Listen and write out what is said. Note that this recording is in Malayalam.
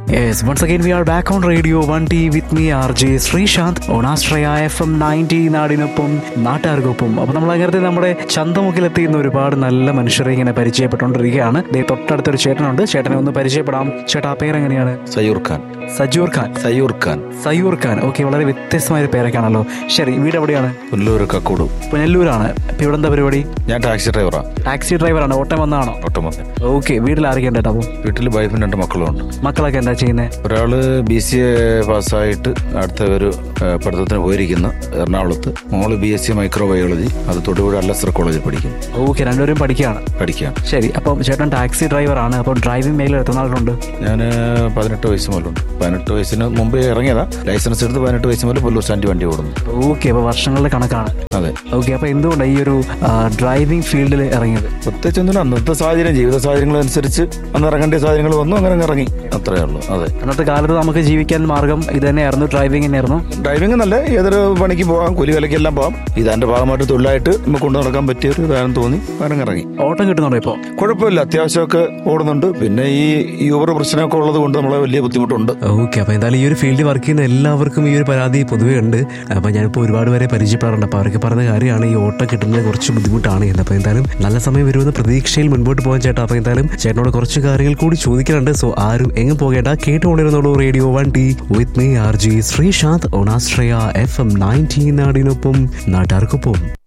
Yes, once again we are back on Radio 1T with me RJ Sreesanth on Astraya FM 90 നാടിനൊപ്പം നാട്ടുകാർക്കൊപ്പം അപ്പോൾ നമ്മൾ അങ്ങനത്തെ നമ്മുടെ ചന്തമുക്കിലെത്തിയുന്ന ഒരുപാട് നല്ല മനുഷ്യരെ ഇങ്ങനെ പരിചയപ്പെട്ടുകൊണ്ടിരിക്കുകയാണ് ദേ തൊട്ടടുത്തൊരു ചേട്ടനുണ്ട് ചേട്ടനെ ഒന്ന് പരിചയപ്പെടാം ചേട്ടാ ആ പേരെങ്ങനെയാണ് സയൂർ ഖാൻ സജൂർ ഖാൻ സയൂർ ഖാൻ സയൂർ ഖാൻ ഓക്കെ വളരെ വ്യത്യസ്തമായ ഒരു പേരൊക്കെയാണല്ലോ ശരി വീട് എവിടെയാണ് പുല്ലൂർ കക്കോട് പുനല്ലൂരാണ് ഇപ്പൊ ഇവിടെ എന്താ പരിപാടി ഞാൻ ടാക്സി ഡ്രൈവറാണ് ടാക്സി ഡ്രൈവറാണ് ഓട്ടം വന്നാണോ ഓട്ടം വന്ന് ഓക്കെ വീട്ടിൽ ആരൊക്കെ ഉണ്ട് കേട്ടോ വീട്ടിൽ വൈഫും രണ്ട് മക്കളും ഉണ്ട് മക്കളൊക്കെ എന്താ ചെയ്യുന്നത് ഒരാള് ബി സി എ പാസ്സായിട്ട് അടുത്ത ഒരു ഏഹ്, പഠിത്തത്തിന് പോയിരിക്കുന്നു എറണാകുളത്ത് മോള് ബി എസ് സി മൈക്രോബയോളജി അത് തൊടുപുഴ അല്ലസർ കോളേജിൽ പഠിക്കും ഓക്കെ രണ്ടുപേരും പഠിക്കുകയാണ് പഠിക്കാൻ ശരി അപ്പം ചേട്ടൻ ടാക്സി ഡ്രൈവറാണ് അപ്പം ഡ്രൈവിംഗ് മേഖല എത്ര നാളുണ്ട് ഞാൻ പതിനെട്ട് വയസ്സ് മുതലുണ്ട് പതിനെട്ട് വയസ്സിന് മുമ്പേ ഇറങ്ങിയതാ ലൈസൻസ് എടുത്ത് പതിനെട്ട് വയസ്സ് മുതൽ പുല്ലൂർ സ്റ്റാൻഡ് വണ്ടി ഓടുന്നു ഓക്കെ അപ്പോൾ വർഷങ്ങളുടെ കണക്കാണ് അതെ ഓക്കെ അപ്പോൾ എന്തുകൊണ്ടാണ് ഈ ഒരു ഡ്രൈവിംഗ് ഫീൽഡിൽ ഇറങ്ങിയത് പ്രത്യേകിച്ച് ഒന്നുമില്ല അന്നത്തെ സാഹചര്യം ജീവിത സാഹചര്യങ്ങൾ അനുസരിച്ച് അന്ന് ഇറങ്ങേണ്ട സാഹചര്യങ്ങൾ വന്നു അങ്ങനെ അങ്ങ് ഇറങ്ങി അത്രേ ഉള്ളൂ അതെ അന്നത്തെ കാലത്ത് നമുക്ക് ജീവിക്കാൻ മാർഗം ഇത് തന്നെയായിരുന്നു ഡ്രൈവിംഗ് തന്നെയായിരുന്നു ഡ്രൈവിംഗ് നല്ല ഏതൊരു പണിക്ക് പോകാം കൂലി വിലക്കെല്ലാം പോകാം ഇതാന്റെ ഭാഗമായിട്ട് തൊഴിലായിട്ട് നമുക്ക് കൊണ്ടു നടക്കാൻ പറ്റിയ ഒരു ഇതാണെന്ന് തോന്നി അങ്ങനെ ഇറങ്ങി ഓട്ടം കിട്ടുന്നുണ്ടോ ഇപ്പോൾ കുഴപ്പമില്ല അത്യാവശ്യമൊക്കെ ഓടുന്നുണ്ട് പിന്നെ ഈ യൂബർ പ്രശ്നമൊക്കെ ഉള്ളത് കൊണ്ട് നമ്മളെ വലിയ ബുദ്ധിമുട്ടുണ്ട് ഓക്കെ അപ്പോൾ എന്തായാലും ഈ ഒരു ഫീൽഡിൽ വർക്ക് ചെയ്യുന്ന എല്ലാവർക്കും ഈ ഒരു പരാതി പൊതുവേ ഉണ്ട് അപ്പോൾ ഞാനിപ്പോൾ ഒരുപാട് പേരെ പരിചയപ്പെടാറുണ്ട് അപ്പോൾ അവർക്ക് പറഞ്ഞ കാര്യമാണ് ഈ ഓട്ടം കിട്ടുന്നത് കുറച്ച് ബുദ്ധിമുട്ടാണ് എന്ന് അപ്പോൾ എന്തായാലും നല്ല സമയം വരുമെന്ന പ്രതീക്ഷയിൽ മുൻപോട്ട് പോകാൻ ചേട്ടാ അപ്പോൾ എന്തായാലും ചേട്ടനോട് കുറച്ച് കാര്യങ്ങൾ കൂടി ചോദിക്കാനുണ്ട് സോ ആരും എങ്ങും പോകേണ്ട കേട്ടുകൊണ്ടിരുന്നുള്ളൂ radio one T with me R G Sreesanth ഓണാശ്രയ എഫ് എം നയൻറ്റീൻ നാടിനൊപ്പം നാട്ടുകാർക്കൊപ്പം